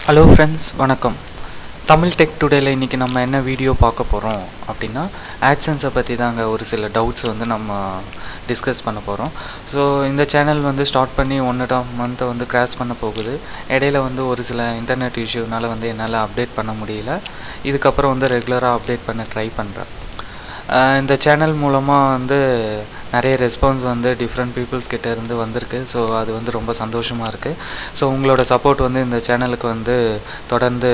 hello friends வணக்கம் Tamil tech டுடேல இன்றைக்கி நம்ம என்ன வீடியோ பார்க்க போகிறோம் அப்படின்னா ஆட்சன்ஸை பற்றி தாங்க ஒரு சில டவுட்ஸ் வந்து நம்ம டிஸ்கஸ் பண்ண போகிறோம் ஸோ இந்த சேனல் வந்து ஸ்டார்ட் பண்ணி ஒன் அண்ட் ஆஃப் மந்த்தை வந்து கிராஸ் பண்ண போகுது இடையில வந்து ஒரு சில இன்டர்நெட் இஷ்யூனால வந்து என்னால் அப்டேட் பண்ண முடியல இதுக்கப்புறம் வந்து ரெகுலராக அப்டேட் பண்ண ட்ரை பண்ணுறேன் இந்த சேனல் மூலமாக வந்து நிறைய ரெஸ்பான்ஸ் வந்து டிஃப்ரெண்ட் பீப்புள்ஸ் கிட்ட இருந்து வந்திருக்கு ஸோ அது வந்து ரொம்ப சந்தோஷமாக இருக்குது ஸோ உங்களோட சப்போர்ட் வந்து இந்த சேனலுக்கு வந்து தொடர்ந்து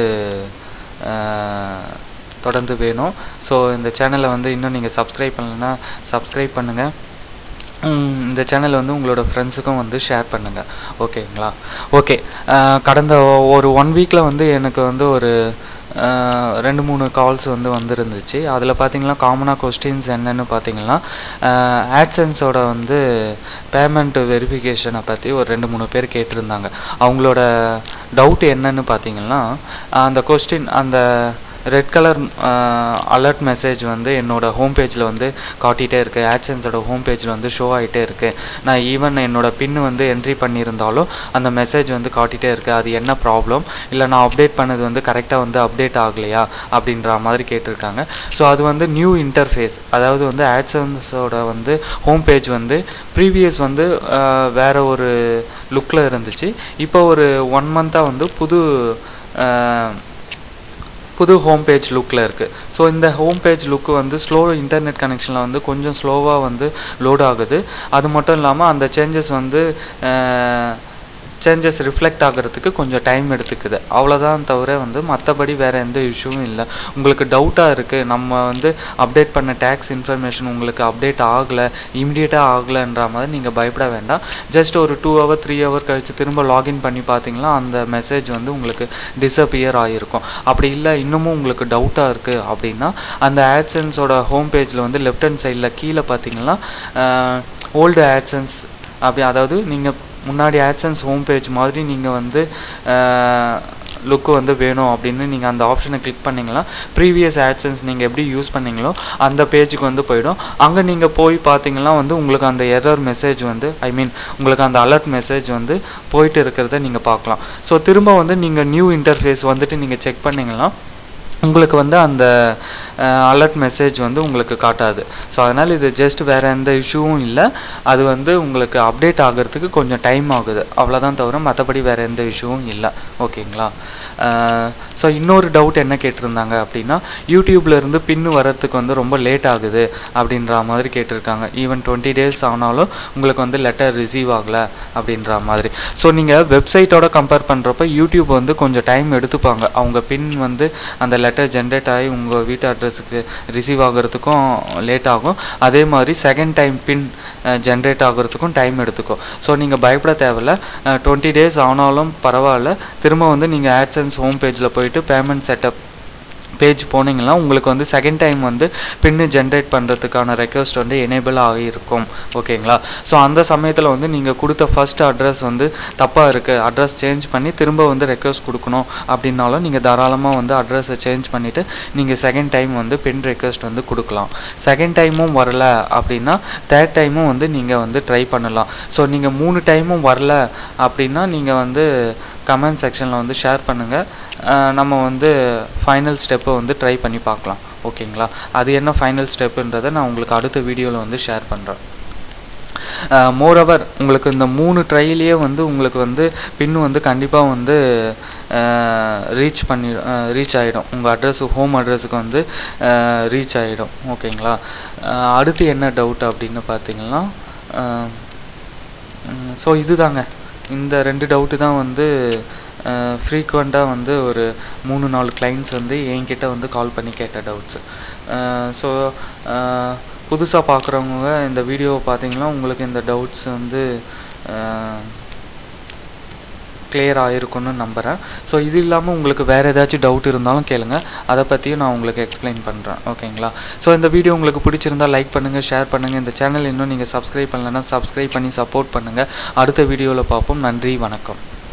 ஆஹ், தொடர்ந்து வேணும் ஸோ இந்த சேனலை வந்து இன்னும் நீங்கள் சப்ஸ்கிரைப் பண்ணலைன்னா சப்ஸ்கிரைப் பண்ணுங்கள் ம், இந்த சேனல் வந்து உங்களோட ஃப்ரெண்ட்ஸுக்கும் வந்து ஷேர் பண்ணுங்கள் ஓகேங்களா ஓகே கடந்த ஒரு ஒன் வீக்கில் வந்து எனக்கு வந்து ஒரு அஹ், ரெண்டு மூணு கால்ஸ் வந்து வந்திருந்துச்சு அதில் பார்த்தீங்கன்னா காமனாக கொஸ்டின்ஸ் என்னென்னு பார்த்தீங்கன்னா ஆட்சன்ஸோட வந்து பேமெண்ட் வெரிஃபிகேஷனை பற்றி ஒரு ரெண்டு மூணு பேர் கேட்டிருந்தாங்க அவங்களோட டவுட் என்னன்னு பார்த்தீங்கன்னா அந்த கொஸ்டின் அந்த ரெட் கலர் அலர்ட் மெசேஜ் வந்து என்னோட ஹோம் பேஜில் வந்து காட்டிகிட்டே இருக்கு ஆட்சன்ஸோட ஹோம் பேஜில் வந்து ஷோ ஆகிட்டே இருக்கு நான் ஈவன் என்னோட பின் வந்து என்ட்ரி பண்ணியிருந்தாலும் அந்த மெசேஜ் வந்து காட்டிகிட்டே இருக்கு அது என்ன ப்ராப்ளம் இல்லை நான் அப்டேட் பண்ணது வந்து கரெக்டாக வந்து அப்டேட் ஆகலையா அப்படின்ற மாதிரி கேட்டிருக்காங்க ஸோ அது வந்து நியூ இன்டர்ஃபேஸ் அதாவது வந்து ஆட்சன்ஸோட வந்து ஹோம் பேஜ் வந்து ப்ரீவியஸ் வந்து அஹ், வேற ஒரு லுக்கில் இருந்துச்சு இப்போ ஒரு ஒன் மந்த்தாக வந்து புது அஹ், புது ஹோம் பேஜ் லுக்கில் இருக்குது ஸோ இந்த ஹோம் பேஜ் லுக்கு வந்து ஸ்லோ இன்டர்நெட் கனெக்ஷனில் வந்து கொஞ்சம் ஸ்லோவாக வந்து லோட் ஆகுது அது மட்டும் இல்லாமல் அந்த சேஞ்சஸ் வந்து சேஞ்சஸ் ரிஃப்ளெக்ட் ஆகிறதுக்கு கொஞ்சம் டைம் எடுத்துக்குது அவ்வளோதான் தவிர வந்து மற்றபடி வேறு எந்த இஷ்யூவும் இல்லை உங்களுக்கு டவுட்டாக இருக்குது நம்ம வந்து அப்டேட் பண்ண டேக்ஸ் இன்ஃபர்மேஷன் உங்களுக்கு அப்டேட் ஆகலை இமிடியேட்டாக ஆகலைன்ற மாதிரி நீங்கள் பயப்பட வேண்டாம் ஜஸ்ட் ஒரு டூ ஹவர் த்ரீ ஹவர் கழித்து திரும்ப லாகின் பண்ணி பார்த்தீங்கன்னா அந்த மெசேஜ் வந்து உங்களுக்கு டிஸப்பியர் ஆகிருக்கும் அப்படி இல்லை இன்னமும் உங்களுக்கு டவுட்டாக இருக்குது அப்படின்னா அந்த ஆட்சன்ஸோட ஹோம் பேஜில் வந்து லெஃப்ட் ஹேண்ட் சைடில் கீழே பார்த்தீங்கன்னா ஓல்டு ஆட்சன்ஸ் அப்படி அதாவது நீங்கள் முன்னாடி ஆட்சன்ஸ் ஹோம் பேஜ் மாதிரி நீங்கள் வந்து லுக்கு வந்து வேணும் அப்படின்னு நீங்கள் அந்த ஆப்ஷனை கிளிக் பண்ணிங்கன்னா ப்ரீவியஸ் ஆட்சன்ஸ் நீங்கள் எப்படி யூஸ் பண்ணீங்களோ அந்த பேஜுக்கு வந்து போயிடும் அங்கே நீங்கள் போய் பார்த்தீங்கன்னா வந்து உங்களுக்கு அந்த எரர் மெசேஜ் வந்து ஐ மீன் உங்களுக்கு அந்த அலர்ட் மெசேஜ் வந்து போயிட்டு இருக்கிறத நீங்கள் பார்க்கலாம் ஸோ திரும்ப வந்து நீங்கள் நியூ இன்டர்ஃபேஸ் வந்துட்டு நீங்கள் செக் பண்ணீங்கன்னா உங்களுக்கு வந்து அந்த அலர்ட் மெசேஜ் வந்து உங்களுக்கு காட்டாது ஸோ அதனால் இது ஜஸ்ட் வேறு எந்த இஷ்யூவும் இல்லை அது வந்து உங்களுக்கு அப்டேட் ஆகிறதுக்கு கொஞ்சம் டைம் ஆகுது அவ்வளோதான் தவிர மற்றபடி வேறு எந்த இஷ்யூவும் இல்லை ஓகேங்களா ஸோ இன்னொரு டவுட் என்ன கேட்டிருந்தாங்க அப்படின்னா யூடியூப்ல இருந்து பின்னு வரத்துக்கு வந்து ரொம்ப லேட் ஆகுது அப்படின்ற மாதிரி கேட்டிருக்காங்க ஈவன் டுவெண்ட்டி டேஸ் ஆனாலும் உங்களுக்கு வந்து லெட்டர் ரிசீவ் ஆகலை அப்படின்ற மாதிரி ஸோ நீங்கள் வெப்சைட்டோட கம்பேர் பண்ணுறப்ப யூடியூப் வந்து கொஞ்சம் டைம் எடுத்துப்பாங்க அவங்க பின் வந்து அந்த லெட்டர் ஜென்ரேட் ஆகி உங்கள் வீட்டு அட்ரஸுக்கு ரிசீவ் ஆகிறதுக்கும் லேட் ஆகும் அதே மாதிரி செகண்ட் டைம் பின் ஜென்ரேட் ஆகிறதுக்கும் டைம் எடுத்துக்கும் ஸோ நீங்கள் பயப்பட தேவையில்ல டுவெண்ட்டி டேஸ் ஆனாலும் பரவாயில்ல திரும்ப வந்து நீங்கள் ஆட்சன்ஸ் ஹோம் பேஜில் போயிட்டு பேமெண்ட் செட்டப் பேஜ் போனீங்கன்னா உங்களுக்கு வந்து செகண்ட் டைம் வந்து பின்னு ஜென்ரேட் பண்ணுறதுக்கான ரெக்வஸ்ட் வந்து எனேபிள் ஆகியிருக்கும் ஓகேங்களா ஸோ அந்த சமயத்தில் வந்து நீங்கள் கொடுத்த ஃபர்ஸ்ட் அட்ரஸ் வந்து தப்பாக இருக்குது அட்ரஸ் சேஞ்ச் பண்ணி திரும்ப வந்து ரெக்வஸ்ட் கொடுக்கணும் அப்படின்னாலும் நீங்கள் தாராளமாக வந்து அட்ரஸை சேஞ்ச் பண்ணிவிட்டு நீங்கள் செகண்ட் டைம் வந்து பின் ரெக்வஸ்ட் வந்து கொடுக்கலாம் செகண்ட் டைமும் வரல அப்படின்னா தேர்ட் டைமும் வந்து நீங்கள் வந்து ட்ரை பண்ணலாம் ஸோ நீங்கள் மூணு டைமும் வரல அப்படின்னா நீங்கள் வந்து கமெண்ட் செக்ஷனில் வந்து ஷேர் பண்ணுங்கள் நம்ம வந்து ஃபைனல் ஸ்டெப்பை வந்து ட்ரை பண்ணி பார்க்கலாம் ஓகேங்களா அது என்ன ஃபைனல் ஸ்டெப்புன்றதை நான் உங்களுக்கு அடுத்த வீடியோவில் வந்து ஷேர் பண்ணுறேன் மோரோவர் உங்களுக்கு இந்த மூணு ட்ரையிலேயே வந்து உங்களுக்கு வந்து பின் வந்து கண்டிப்பாக வந்து ரீச் பண்ணி ரீச் ஆகிடும் உங்கள் அட்ரஸ் ஹோம் அட்ரஸுக்கு வந்து ரீச் ஆகிடும் ஓகேங்களா அஹ் அடுத்து என்ன டவுட் அப்படின்னு பார்த்தீங்கன்னா ஸோ இதுதாங்க இந்த ரெண்டு டவுட்டு தான் வந்து ஃப்ரீக்வெண்ட்டாக வந்து ஒரு மூணு நாலு கிளைண்ட்ஸ் வந்து என்கிட்ட வந்து கால் பண்ணி கேட்ட டவுட்ஸு ஸோ புதுசாக பார்க்குறவங்க இந்த வீடியோவை பார்த்தீங்கன்னா உங்களுக்கு இந்த டவுட்ஸ் வந்து கிளியர் ஆகிருக்குன்னு நம்புகிறேன் ஸோ இது இல்லாமல் உங்களுக்கு வேறு ஏதாச்சும் டவுட் இருந்தாலும் கேளுங்க அதை பற்றியும் நான் உங்களுக்கு எக்ஸ்பிளைன் பண்ணுறேன் ஓகேங்களா ஸோ இந்த வீடியோ உங்களுக்கு பிடிச்சிருந்தா லைக் பண்ணுங்கள் ஷேர் பண்ணுங்கள் இந்த சேனல் இன்னும் நீங்கள் சப்ஸ்கிரைப் பண்ணலைன்னா சப்ஸ்கிரைப் பண்ணி சப்போர்ட் பண்ணுங்கள் அடுத்த வீடியோவில் பார்ப்போம் நன்றி வணக்கம்